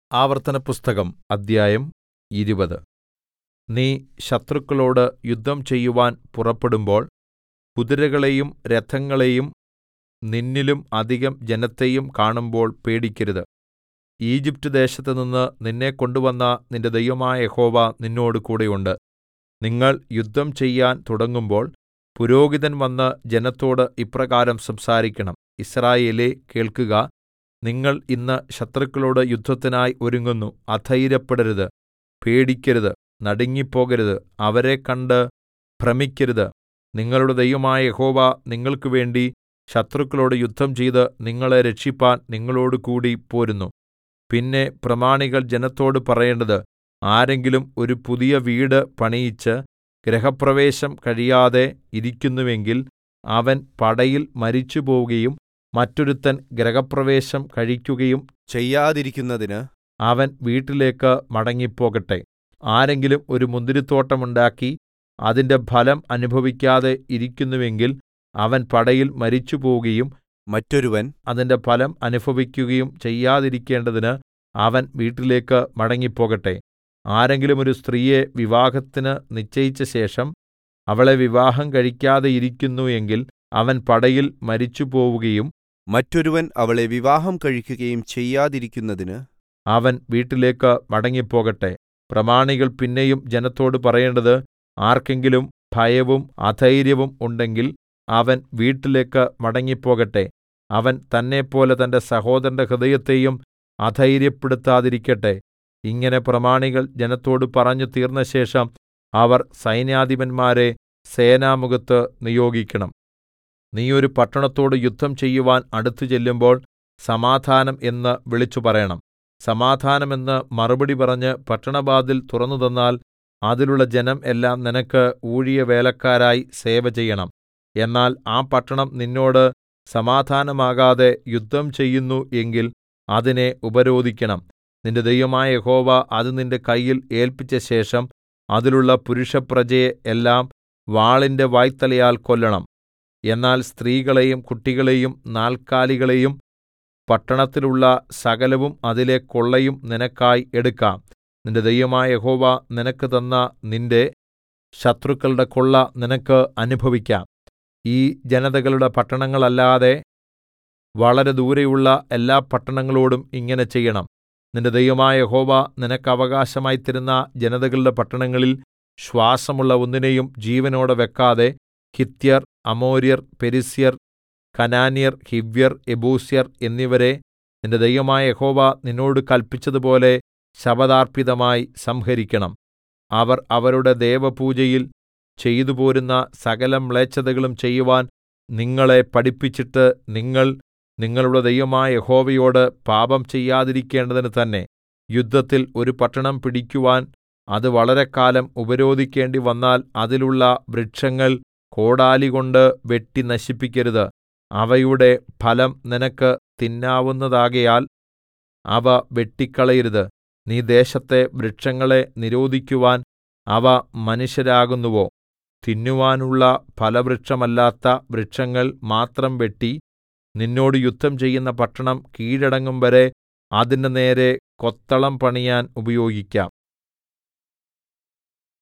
ആവർത്തനപുസ്തകം അദ്ധ്യായം ഇരുപത് നീ ശത്രുക്കളോട് യുദ്ധം ചെയ്യുവാൻ പുറപ്പെടുമ്പോൾ കുതിരകളെയും രഥങ്ങളെയും നിന്നിലും അധികം ജനത്തെയും കാണുമ്പോൾ പേടിക്കരുത് ഈജിപ്റ്റ് ദേശത്തുനിന്ന് നിന്നെ കൊണ്ടുവന്ന നിന്റെ ദൈവമായ യഹോവ നിന്നോട് കൂടെ ഉണ്ട് നിങ്ങൾ യുദ്ധം ചെയ്യാൻ തുടങ്ങുമ്പോൾ പുരോഹിതൻ വന്ന് ജനത്തോട് ഇപ്രകാരം സംസാരിക്കണം യിസ്രായേലേ കേൾക്കുക നിങ്ങൾ ഇന്ന് ശത്രുക്കളോട് യുദ്ധത്തിനായി ഒരുങ്ങുന്നു അധൈര്യപ്പെടരുത് പേടിക്കരുത് നടുങ്ങിപ്പോകരുത് അവരെ കണ്ട് ഭ്രമിക്കരുത് നിങ്ങളുടെ ദൈവമായ യഹോവ നിങ്ങൾക്കുവേണ്ടി ശത്രുക്കളോട് യുദ്ധം ചെയ്ത് നിങ്ങളെ രക്ഷിപ്പാൻ നിങ്ങളോടുകൂടി പോരുന്നു പിന്നെ പ്രമാണികൾ ജനത്തോട് പറയേണ്ടത് ആരെങ്കിലും ഒരു പുതിയ വീട് പണിയിച്ച് ഗൃഹപ്രവേശം കഴിയാതെ ഇരിക്കുന്നുവെങ്കിൽ അവൻ പടയിൽ മരിച്ചുപോവുകയും മറ്റൊരുത്തൻ ഗൃഹപ്രവേശം കഴിക്കുകയും ചെയ്യാതിരിക്കുന്നതിന് അവൻ വീട്ടിലേക്ക് മടങ്ങിപ്പോകട്ടെ ആരെങ്കിലും ഒരു മുന്തിരിത്തോട്ടം ഉണ്ടാക്കി അതിന്റെ ഫലം അനുഭവിക്കാതെ ഇരിക്കുന്നുവെങ്കിൽ അവൻ പടയിൽ മരിച്ചുപോവുകയും മറ്റൊരുവൻ അതിന്റെ ഫലം അനുഭവിക്കുകയും ചെയ്യാതിരിക്കേണ്ടതിന് അവൻ വീട്ടിലേക്ക് മടങ്ങിപ്പോകട്ടെ ആരെങ്കിലും ഒരു സ്ത്രീയെ വിവാഹത്തിന് നിശ്ചയിച്ച ശേഷം അവളെ വിവാഹം കഴിക്കാതെ ഇരിക്കുന്നു എങ്കിൽ അവൻ പടയിൽ മരിച്ചുപോവുകയും മറ്റൊരുവൻ അവളെ വിവാഹം കഴിക്കുകയും ചെയ്യാതിരിക്കുന്നതിന് അവൻ വീട്ടിലേക്ക് മടങ്ങിപ്പോകട്ടെ പ്രമാണികൾ പിന്നെയും ജനത്തോട് പറയേണ്ടത് ആർക്കെങ്കിലും ഭയവും അധൈര്യവും ഉണ്ടെങ്കിൽ അവൻ വീട്ടിലേക്ക് മടങ്ങിപ്പോകട്ടെ അവൻ തന്നെപ്പോലെ തന്റെ സഹോദരന്റെ ഹൃദയത്തെയും അധൈര്യപ്പെടുത്താതിരിക്കട്ടെ ഇങ്ങനെ പ്രമാണികൾ ജനത്തോട് പറഞ്ഞു തീർന്നശേഷം അവർ സൈന്യാധിപന്മാരെ സേനാമുഖത്ത് നിയോഗിക്കണം നീ ഒരു പട്ടണത്തോട് യുദ്ധം ചെയ്യുവാൻ അടുത്തു ചെല്ലുമ്പോൾ സമാധാനം എന്ന് വിളിച്ചു പറയണം സമാധാനം എന്ന് മറുപടി പറഞ്ഞ് പട്ടണവാതിൽ തുറന്നുതന്നാൽ അതിലുള്ള ജനം എല്ലാം നിനക്ക് ഊഴിയവേലക്കാരായി സേവ ചെയ്യണം എന്നാൽ ആ പട്ടണം നിന്നോട് സമാധാനമാകാതെ യുദ്ധം ചെയ്യുന്നു എങ്കിൽ അതിനെ ഉപരോധിക്കണം നിന്റെ ദൈവമായ യഹോവ അത് നിന്റെ കയ്യിൽ ഏല്പിച്ച ശേഷം അതിലുള്ള പുരുഷപ്രജയെ എല്ലാം വാളിന്റെ വായ്ത്തലയാൽ കൊല്ലണം എന്നാൽ സ്ത്രീകളെയും കുട്ടികളെയും നാൽക്കാലികളെയും പട്ടണത്തിലുള്ള സകലവും അതിലെ കൊള്ളയും നിനക്കായി എടുക്കാം നിന്റെ ദൈവമായ യഹോവ നിനക്ക് തന്ന നിന്റെ ശത്രുക്കളുടെ കൊള്ള നിനക്ക് അനുഭവിക്കാം ഈ ജനതകളുടെ പട്ടണങ്ങളല്ലാതെ വളരെ ദൂരെയുള്ള എല്ലാ പട്ടണങ്ങളോടും ഇങ്ങനെ ചെയ്യണം നിന്റെ ദൈവമായ യഹോവ നിനക്ക് അവകാശമായി തരുന്ന ജനതകളുടെ പട്ടണങ്ങളിൽ ശ്വാസമുള്ള ഒന്നിനെയും ജീവനോടെ വെക്കാതെ ഹിത്യർ അമോര്യർ പെരിസ്യർ കനാന്യർ ഹിവ്യർ യെബൂസ്യർ എന്നിവരെ നിന്റെ ദൈവമായ യഹോവ നിന്നോട് കല്പിച്ചതുപോലെ ശപഥാർപ്പിതമായി സംഹരിക്കണം അവർ അവരുടെ ദേവപൂജയിൽ ചെയ്തുപോരുന്ന സകല മ്ലേച്ഛതകളും ചെയ്യുവാൻ നിങ്ങളെ പഠിപ്പിച്ചിട്ട് നിങ്ങൾ നിങ്ങളുടെ ദൈവമായ യഹോവയോട് പാപം ചെയ്യാതിരിക്കേണ്ടതിന് തന്നെ യുദ്ധത്തിൽ ഒരു പട്ടണം പിടിക്കുവാൻ അത് വളരെക്കാലം ഉപരോധിക്കേണ്ടി വന്നാൽ അതിലുള്ള വൃക്ഷങ്ങൾ കോടാലികൊണ്ട് വെട്ടി നശിപ്പിക്കരുത് അവയുടെ ഫലം നിനക്ക് തിന്നാവുന്നതാകയാൽ അവ വെട്ടിക്കളയരുത് നീ ദേശത്തെ വൃക്ഷങ്ങളെ നിരോധിക്കുവാൻ അവ മനുഷ്യരാകുന്നുവോ തിന്നുവാനുള്ള ഫലവൃക്ഷമല്ലാത്ത വൃക്ഷങ്ങൾ മാത്രം വെട്ടി നിന്നോട് യുദ്ധം ചെയ്യുന്ന പട്ടണം കീഴടങ്ങും വരെ അതിന്റെ നേരെ കൊത്തളം പണിയാൻ ഉപയോഗിക്കാം